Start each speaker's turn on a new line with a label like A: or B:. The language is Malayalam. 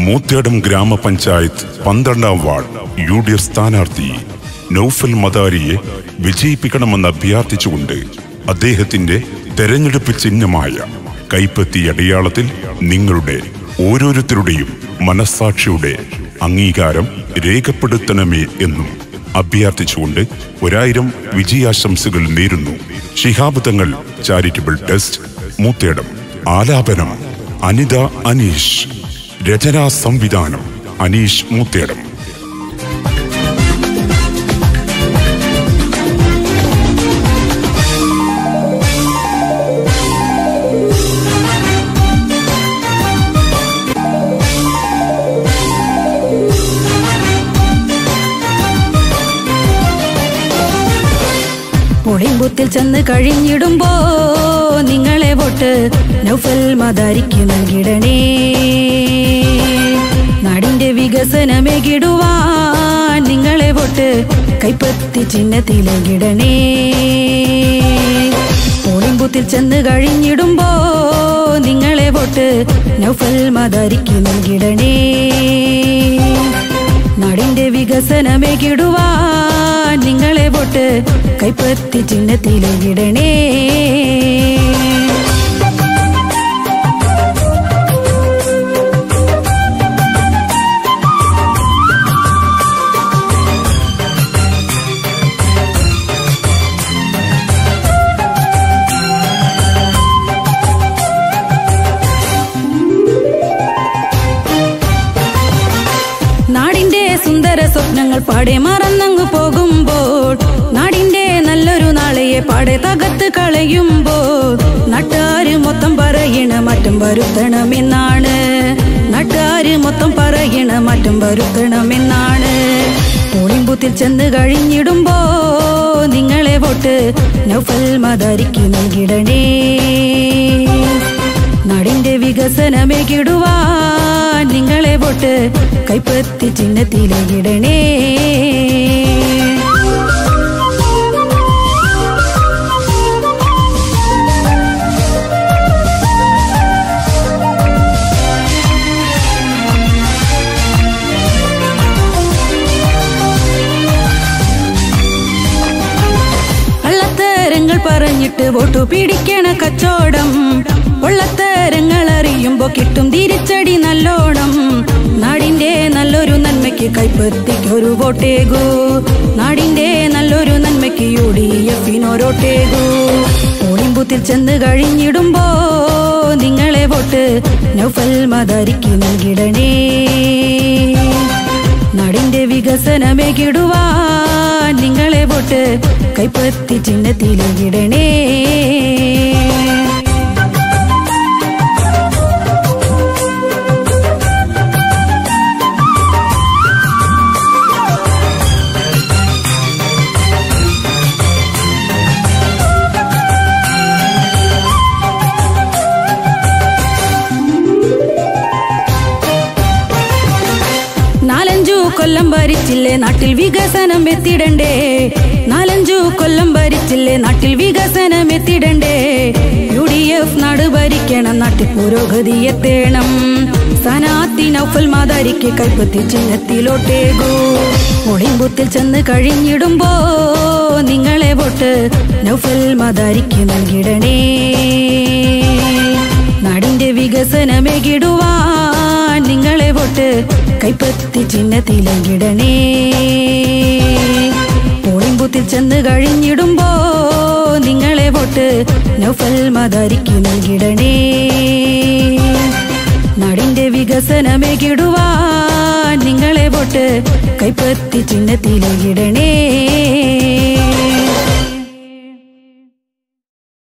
A: മൂത്തേടം ഗ്രാമപഞ്ചായത്ത് പന്ത്രണ്ടാം വാർഡ് യു ഡി എഫ് സ്ഥാനാർത്ഥി നൌഫൽ മദാരിയെ വിജയിപ്പിക്കണമെന്ന് അഭ്യർത്ഥിച്ചുകൊണ്ട് അദ്ദേഹത്തിന്റെ തെരഞ്ഞെടുപ്പ് ചിഹ്നമായ കൈപ്പത്തി അടയാളത്തിൽ നിങ്ങളുടെ ഓരോരുത്തരുടെയും മനസ്സാക്ഷിയുടെ അംഗീകാരം രേഖപ്പെടുത്തണമേ എന്നും അഭ്യർത്ഥിച്ചുകൊണ്ട് ഒരായിരം വിജയാശംസകൾ നേരുന്നു ശിഹാബ് തങ്ങൾ ചാരിറ്റബിൾ ട്രസ്റ്റ് മൂത്തേടം ആലാപനം അനിത അനീഷ് രചനാ സംവിധാനം അനീഷ് മൂത്തേടം
B: ഒളിമ്പുത്തിൽ ചെന്ന് കഴിഞ്ഞിടുമ്പോ നിങ്ങളെ വോട്ട് നൗഫൽ മദാരിക്ക് നൽകിടണേ നാടിന്റെ വികസനമേകിടുവാൻ നിങ്ങളെ വോട്ട് കൈപ്പത്തി ചിഹ്നത്തിലേകിടണേ ഒളിമ്പുത്തിൽ ചെന്ന് കഴിഞ്ഞിടുമ്പോ നിങ്ങളെ വോട്ട് നൗഫൽ മദാരിക്ക് നൽകിടണേ നാടിന്റെ വികസനമേകിടുവാൻ നിങ്ങളെ വോട്ട് കൈപ്പത്തി ചിഹ്നത്തിലേകിടണേ നാടിന്റെ സുന്ദര സ്വപ്നങ്ങൾ പാടെ മറന്നങ്ങു പോകുമ്പോൾ നാടിന്റെ നല്ലൊരു നാളെയെ പാടെ തകർത്ത് കളയുമ്പോൾ നാട്ടുകാര് മൊത്തം പറയണ മാറ്റം വരുത്തണമെന്നാണ് നാട്ടുകാര് മൊത്തം പറയണ മാറ്റം വരുത്തണമെന്നാണ് പോളിംബൂത്തിൽ ചെന്ന് കഴിഞ്ഞിടുമ്പോ നിങ്ങളെ വോട്ട് നൗഫൽ മദാരിക്ക് നൽകിടണേ നാടിന്റെ വികസനമേകിടുവാൻ നിങ്ങളെ വോട്ട് കൈപ്പത്തി ചിഹ്നത്തിലേകിടണേ കള്ളത്തരങ്ങൾ പറഞ്ഞിട്ട് വോട്ടു പിടിക്കണ കച്ചോടം കൊള്ളത്തരങ്ങൾ അറിയുമ്പോ കിട്ടും തിരിച്ചടി നല്ലോണം നാടിന്റെ നല്ലൊരു നന്മയ്ക്ക് കൈപ്പത്തിക്കൊരു വോട്ടേകൂ നാടിന്റെ നല്ലൊരു നന്മയ്ക്ക് യു ഡി എഫിനോരോട്ടേകൂ പോളിംബൂത്തിൽ ചെന്ന് കഴിഞ്ഞിടുമ്പോ നിങ്ങളെ വോട്ട് നൗഫൽ മദാരിക്ക് നൽകിടണേ നാടിന്റെ വികസനമേകിടുവാൻ നിങ്ങളെ വോട്ട് കൈപ്പത്തി ചിഹ്നത്തിലേകിടണേ നാലഞ്ചു കൊല്ലം ഭരിച്ചില്ലേ നാട്ടിൽ വികസനം എത്തിടണ്ടേ നാലഞ്ചു കൊല്ലം ഭരിച്ചില്ലേ നാട്ടിൽ വികസനം എത്തിടണ്ടേ യു ഡി എഫ് നാട് ഭരിക്കണം നാട്ടിൽ പുരോഗതി എത്തേണം സ്ഥാനാർത്ഥി നൗഫൽ മാതാരിക്ക് കൈപ്പത്തി ചിഹ്നത്തിലോട്ടേകൂ ഒളിമ്പുത്തിൽ ചെന്ന് കഴിഞ്ഞിടുമ്പോ നിങ്ങളെ വോട്ട് നൗഫൽ മാതാരിക്ക് നൽകിടണേ നാടിന്റെ വികസനമേകിടുവാൻ നിങ്ങളെ വോട്ട് കൈപ്പത്തി ചിഹ്നത്തിലെങ്കിടണേ പോളിംബൂത്തിൽ ചെന്ന് കഴിഞ്ഞിടുമ്പോ നിങ്ങളെ വോട്ട് നൗഫൽ മദാരിക്ക് നൽകിടണേ നാടിന്റെ വികസനമേകിടുവാൻ നിങ്ങളെ വോട്ട് കൈപ്പത്തി ചിഹ്നത്തിലെങ്കിടണേ